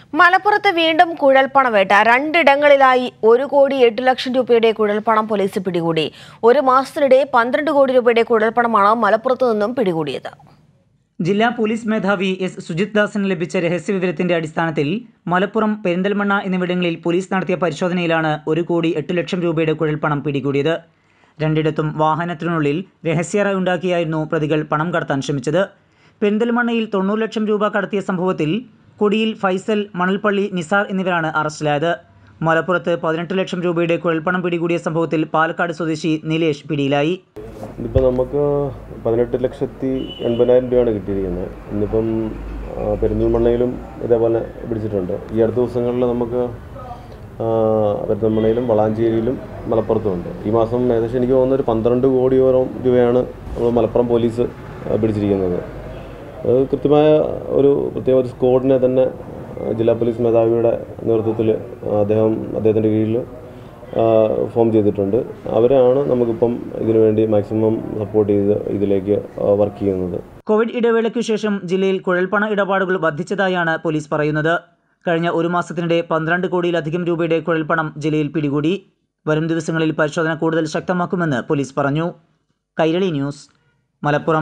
മലപ്പുറത്ത് വീണ്ടും കുഴൽപ്പണവേട്ട രണ്ടിടങ്ങളിലായി ഒരു കോടി എട്ട് ലക്ഷം രൂപയുടെ കുഴൽപ്പണം പോലീസ് പിടികൂടി ഒരു മാസത്തിനിടെ പന്ത്രണ്ട് കോടി രൂപയുടെ കുഴൽപ്പണമാണ് മലപ്പുറത്തു നിന്നും പിടികൂടിയത് ജില്ലാ പോലീസ് മേധാവി എസ് സുജിത് ദാസിന് ലഭിച്ച രഹസ്യവിവരത്തിന്റെ അടിസ്ഥാനത്തിൽ മലപ്പുറം പെരിന്തൽമണ്ണ എന്നിവിടങ്ങളിൽ പോലീസ് നടത്തിയ പരിശോധനയിലാണ് ഒരു കോടി എട്ട് ലക്ഷം രൂപയുടെ കുഴൽപ്പണം പിടികൂടിയത് രണ്ടിടത്തും വാഹനത്തിനുള്ളിൽ രഹസ്യറ ഉണ്ടാക്കിയായിരുന്നു പ്രതികൾ പണം കടത്താൻ ശ്രമിച്ചത് പെരിന്തൽമണ്ണയിൽ തൊണ്ണൂറ് ലക്ഷം രൂപ കടത്തിയ സംഭവത്തിൽ കൊടിയിൽ ഫൈസൽ മണൽപ്പള്ളി നിസാർ എന്നിവരാണ് അറസ്റ്റിലായത് മലപ്പുറത്ത് പതിനെട്ട് ലക്ഷം രൂപയുടെ കുഴൽപ്പണം പിടികൂടിയ സംഭവത്തിൽ പാലക്കാട് സ്വദേശി നിലേഷ് പിടിയിലായി ഇതിപ്പോൾ നമുക്ക് പതിനെട്ട് ലക്ഷത്തി എൺപതിനായിരം രൂപയാണ് കിട്ടിയിരിക്കുന്നത് ഇന്നിപ്പം ആ, പെരിന്തൽമണ്ണയിലും ഇതേപോലെ പിടിച്ചിട്ടുണ്ട് ഈ അടുത്ത ദിവസങ്ങളിൽ നമുക്ക് ആ, പെരിന്തൽമണ്ണയിലും വളാഞ്ചേരിയിലും മലപ്പുറത്തുമുണ്ട് ഈ മാസം ഏകദേശം എനിക്ക് തോന്നുന്ന ഒരു പന്ത്രണ്ട് കോടിയോളം രൂപയാണ് നമ്മൾ മലപ്പുറം പോലീസ് ആ, പിടിച്ചിരിക്കുന്നത് അത് കൃത്യമായ ഒരു പ്രത്യേക ഒരു സ്ക്വാഡിനെ തന്നെ ആ, ജില്ലാ പോലീസ് മേധാവിയുടെ നേതൃത്വത്തിൽ അദ്ദേഹം അദ്ദേഹത്തിൻ്റെ കീഴിൽ ആ, ഫോം ചെയ്തിട്ടുണ്ട് അവരാണ് നമുക്കിപ്പം ഇതിനു വേണ്ടി മാക്സിമം സപ്പോർട്ട് ചെയ്ത് ഇതിലേക്ക് വർക്ക് ചെയ്യുന്നത് കോവിഡ് ഇടവേളയ്ക്കു ശേഷം ജില്ലയിൽ കുഴൽപ്പണ ഇടപാടുകൾ വർദ്ധിച്ചതായാണ് പോലീസ് പറയുന്നത് കഴിഞ്ഞ ഒരു മാസത്തിനിടെ പന്ത്രണ്ട് കോടിയിലധികം രൂപയുടെ കുഴൽപ്പണം ജില്ലയിൽ പിടികൂടി വരും ദിവസങ്ങളിൽ പരിശോധന കൂടുതൽ ശക്തമാക്കുമെന്ന് പോലീസ് പറഞ്ഞു കൈരളി ന്യൂസ് മലപ്പുറം